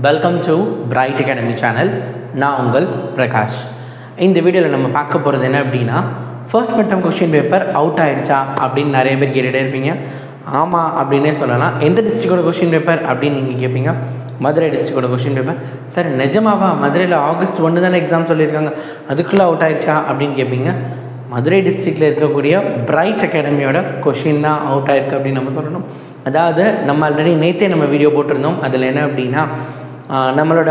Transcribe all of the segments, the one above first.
welcome to Bright Academy channel நான் உங்கள் பிரகாஷ் இந்த வீடியோவில் நம்ம பார்க்க போகிறது என்ன அப்படின்னா first midterm question paper out ஆயிடுச்சா அப்படின்னு நிறைய பேர் கேட்டுகிட்டே இருப்பீங்க ஆமாம் அப்படின்னே சொல்லலாம் எந்த டிஸ்ட்ரிக்டோட கொஷின் பேப்பர் அப்படின்னு நீங்கள் கேட்பீங்க மதுரை டிஸ்ட்ரிக்டோட கொஷின் பேப்பர் சார் நிஜமாவா மதுரையில் ஆகஸ்ட் ஒன்று தானே எக்ஸாம் சொல்லியிருக்காங்க அதுக்குள்ளே அவுட் ஆயிடுச்சா அப்படின்னு கேட்பீங்க மதுரை டிஸ்ட்ரிக்டில் இருக்கக்கூடிய பிரைட் அகாடமியோட கொஷின் தான் அவுட் ஆயிருக்கு அப்படின்னு நம்ம சொல்லணும் அதாவது நம்ம ஆல்ரெடி நேற்றே நம்ம வீடியோ போட்டிருந்தோம் அதில் என்ன அப்படின்னா ஆஹ் நம்மளோட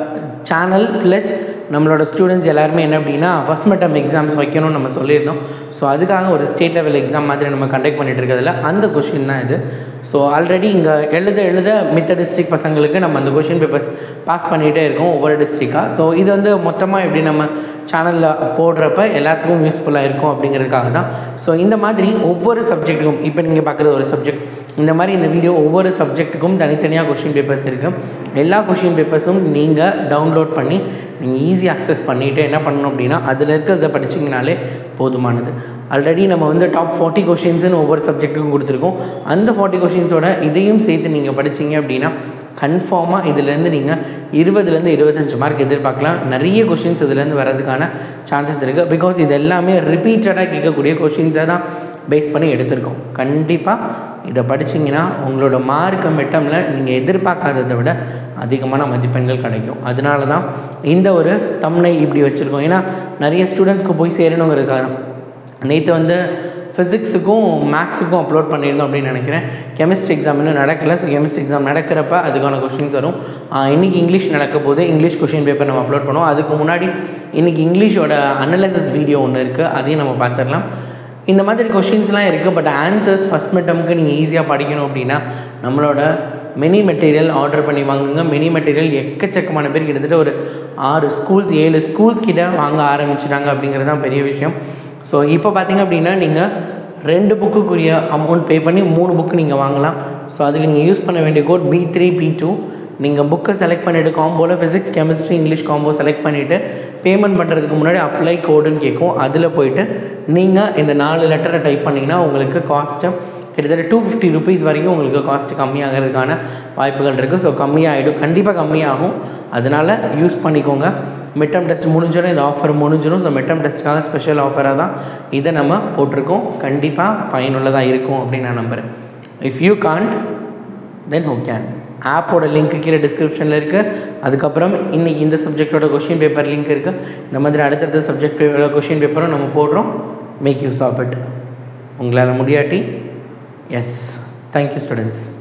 சேனல் ப்ளஸ் நம்மளோட ஸ்டூடெண்ட்ஸ் எல்லாருமே என்ன அப்படின்னா ஃபஸ்ட் மிட்டம் எக்ஸாம்ஸ் வைக்கணும்னு நம்ம சொல்லியிருந்தோம் ஸோ அதுக்காக ஒரு ஸ்டேட் லெவல் எக்ஸாம் மாதிரி நம்ம கண்டக்ட் பண்ணிட்டு இருக்கிறதுல அந்த கொஷின் தான் இது ஸோ ஆல்ரெடி இங்கே எழுத எழுத மித்த டிஸ்ட்ரிக்ட் பசங்களுக்கு நம்ம அந்த கொஷின் பேப்பர்ஸ் பாஸ் பண்ணிகிட்டே இருக்கோம் ஒவ்வொரு டிஸ்ட்ரிக்டாக ஸோ இது வந்து மொத்தமாக எப்படி நம்ம சேனலில் போடுறப்ப எல்லாத்துக்கும் யூஸ்ஃபுல்லாக இருக்கும் அப்படிங்கிறதுக்காக தான் ஸோ இந்த மாதிரி ஒவ்வொரு சப்ஜெக்ட்டுக்கும் இப்போ நீங்கள் பார்க்குறது ஒரு சப்ஜெக்ட் இந்த மாதிரி இந்த வீடியோ ஒவ்வொரு சப்ஜெக்ட்டுக்கும் தனித்தனியாக கொஷின் பேப்பர்ஸ் இருக்குது எல்லா கொஷின் பேப்பர்ஸும் நீங்கள் டவுன்லோட் பண்ணி நீங்கள் ஈஸியாக அக்சஸ் பண்ணிவிட்டு என்ன பண்ணணும் அப்படின்னா அதில் இருக்கிறத படிச்சிங்கனாலே போதுமானது ஆல்ரெடி நம்ம வந்து டாப் ஃபார்ட்டி கொஷின்ஸ்னு ஒவ்வொரு சப்ஜெக்ட்டுக்கும் கொடுத்துருக்கோம் அந்த ஃபார்ட்டி கொஷின்ஸோட இதையும் சேர்த்து நீங்கள் படிச்சீங்க அப்படின்னா கன்ஃபார்மாக இதுலேருந்து நீங்கள் இருபதுலேருந்து இருபத்தஞ்சு மார்க் எதிர்பார்க்கலாம் நிறைய கொஷின்ஸ் இதுலேருந்து வர்றதுக்கான சான்சஸ் இருக்குது பிகாஸ் இது எல்லாமே ரிப்பீட்டடாக கேட்கக்கூடிய கொஷின்ஸை தான் பேஸ் பண்ணி எடுத்திருக்கோம் கண்டிப்பாக இதை படிச்சிங்கன்னா உங்களோட மார்க் மிட்டமில் நீங்கள் எதிர்பார்க்காததை விட அதிகமான மதிப்பெண்கள் கிடைக்கும் அதனால தான் இந்த ஒரு தம்னை இப்படி வச்சுருக்கோம் ஏன்னா நிறைய ஸ்டூடெண்ட்ஸ்க்கு போய் சேரணுங்கிறதுக்காக தான் நேற்று வந்து ஃபிசிக்ஸுக்கும் மேக்ஸுக்கும் அப்லோட் பண்ணியிருந்தோம் அப்படின்னு நினைக்கிறேன் கெமிஸ்ட்ரி எக்ஸாம் இன்னும் நடக்கலை ஸோ கெமிஸ்ட்ரி எக்ஸாம் நடக்கிறப்ப அதுக்கான கொஷின்ஸ் வரும் இன்றைக்கி இங்கிலீஷ் நடக்க போது இங்கிலீஷ் கொஷின் பேப்பர் நம்ம அப்லோட் பண்ணுவோம் அதுக்கு முன்னாடி இன்றைக்கி இங்கிலீஷோட அனலைசிஸ் வீடியோ ஒன்று இருக்குது அதையும் நம்ம பார்த்துடலாம் இந்த மாதிரி கொஷின்ஸ்லாம் இருக்குது பட் ஆன்சர்ஸ் ஃபஸ்ட் மிட்டமுக்கு நீங்கள் ஈஸியாக படிக்கணும் அப்படின்னா நம்மளோட மினி மெட்டீரியல் ஆர்டர் பண்ணி வாங்குங்க மினி மெட்டீரியல் எக்கச்சக்கமான பேர் கிட்டத்தட்ட ஒரு ஆறு ஸ்கூல்ஸ் ஏழு ஸ்கூல்ஸ் கிட்ட வாங்க ஆரம்பிச்சிட்டாங்க அப்படிங்கிறது தான் பெரிய விஷயம் ஸோ இப்போ பார்த்தீங்க அப்படின்னா நீங்கள் ரெண்டு புக்குக்குரிய அமௌண்ட் பே பண்ணி மூணு புக்கு நீங்கள் வாங்கலாம் ஸோ அதுக்கு நீங்கள் யூஸ் பண்ண வேண்டிய code B three B two நீங்கள் புக்கை செலக்ட் பண்ணிவிட்டு காம்போவில் physics chemistry English combo select பண்ணிவிட்டு பேமெண்ட் பண்ணுறதுக்கு முன்னாடி அப்ளை கோடுன்னு கேட்கும் அதில் போயிட்டு நீங்கள் இந்த நாலு லெட்டரை டைப் பண்ணிங்கன்னா உங்களுக்கு காஸ்ட்டு கிட்டத்தட்ட டூ ஃபிஃப்டி ருபீஸ் வரைக்கும் உங்களுக்கு காஸ்ட்டு கம்மியாகிறதுக்கான வாய்ப்புகள் இருக்குது ஸோ கம்மியாகிடும் கண்டிப்பாக கம்மியாகும் அதனால் யூஸ் பண்ணிக்கோங்க மிட்டம் டெஸ்ட் முடிஞ்சிடும் இந்த ஆஃபர் முடிஞ்சிடும் ஸோ மிட்டம் டெஸ்ட்டுக்காக ஸ்பெஷல் ஆஃபராக தான் இதை நம்ம போட்டிருக்கோம் கண்டிப்பாக பயனுள்ளதாக இருக்கும் அப்படின்னு நான் நம்புகிறேன் if you can't then who can ஆப்போட லிங்க் கீழே டிஸ்கிரிப்ஷனில் இருக்குது அதுக்கப்புறம் இன்றைக்கி இந்த சப்ஜெக்டோட கொஷின் பேப்பர் லிங்க் இருக்குது இந்த மாதிரி அடுத்தடுத்த சப்ஜெக்ட் கொஷின் பேப்பரும் நம்ம போடுறோம் மேக் யூஸ் ஆஃப் இட் உங்களால் முடியாட்டி எஸ் தேங்க்யூ ஸ்டூடெண்ட்ஸ்